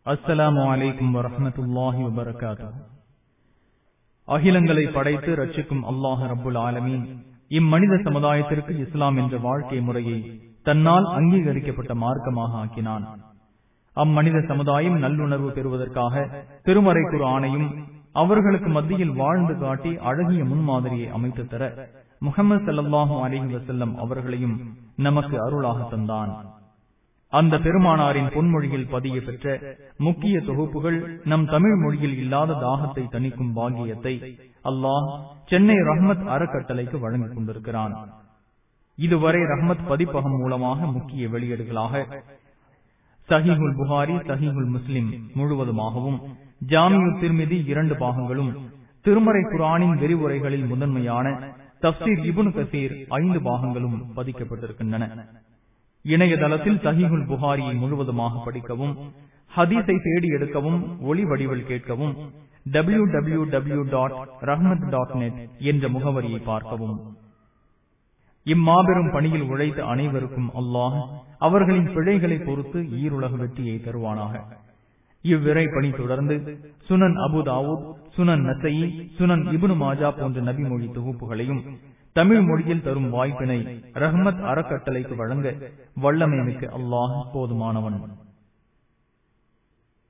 அஸ்ஸலாமு அலைக்கும் வரஹமத்துல்லாஹி வபரகாத்து அகிலங்களை படைத்து ரட்சிக்கும் அல்லாஹ் ரப்புல் ஆலமீன் இம்மனித சமுதாயத்திற்கு இஸ்லாம் என்ற வாழ்க்கை முறையை தன்னால் அங்கீகரிக்கப்பட்ட மார்க்கமாக ஆக்கினான் அம்மனித சமுதாயம் நல்லுணர்வு பெறுவதற்காக திருமறை குரு ஆணையும் அவர்களுக்கு மத்தியில் வாழ்ந்து காட்டி அழகிய முன்மாதிரியை அமைத்து தர முகமது சல்லாஹூ அலிஹி வசல்லம் அவர்களையும் நமக்கு அருளாக தந்தான் அந்த பெருமானாரின் பொன்மொழியில் பதிய பெற்ற முக்கிய தொகுப்புகள் நம் தமிழ் மொழியில் இல்லாத தாகத்தை தணிக்கும் பாகியத்தை அல்லாஹ் சென்னை ரஹ்மத் அறக்கட்டளைக்கு வழங்கிக் கொண்டிருக்கிறான் இதுவரை ரஹ்மத் பதிப்பகம் மூலமாக முக்கிய வெளியீடுகளாக சஹிகுல் புகாரி சஹிகுல் முஸ்லிம் முழுவதுமாகவும் ஜாமியு திருமிதி இரண்டு பாகங்களும் திருமறை குரானின் விரிவுரைகளில் முதன்மையான தப்சீர் இபுன் கசீர் ஐந்து பாகங்களும் பதிக்கப்பட்டிருக்கின்றன இணையதளத்தில் சஹிகுல் புகாரியை முழுவதுமாக படிக்கவும் ஹதீஸை தேடி எடுக்கவும் ஒளி வடிவில் கேட்கவும் W W W dot Rahmath dot net என்ற முகவரியை பார்க்கவும் இம்மாபெரும் பணியில் உழைத்த அனைவருக்கும் அல்லாஹ் அவர்களின் பிழைகளை பொறுத்து ஈருலக வெற்றியை தருவானாக இவ்விரை பணி தொடர்ந்து சுனன் அபுதாவூத் சுனன் நசையி சுனன் இபுனு மாஜா போன்ற நபிமொழி தொகுப்புகளையும் தமிழ் மொழியில் தரும் வாய்ப்பினை ரஹ்மத் அறக்கட்டளைக்கு வழங்க வல்லமை மிக்க அல்லாஹ் போதுமானவன்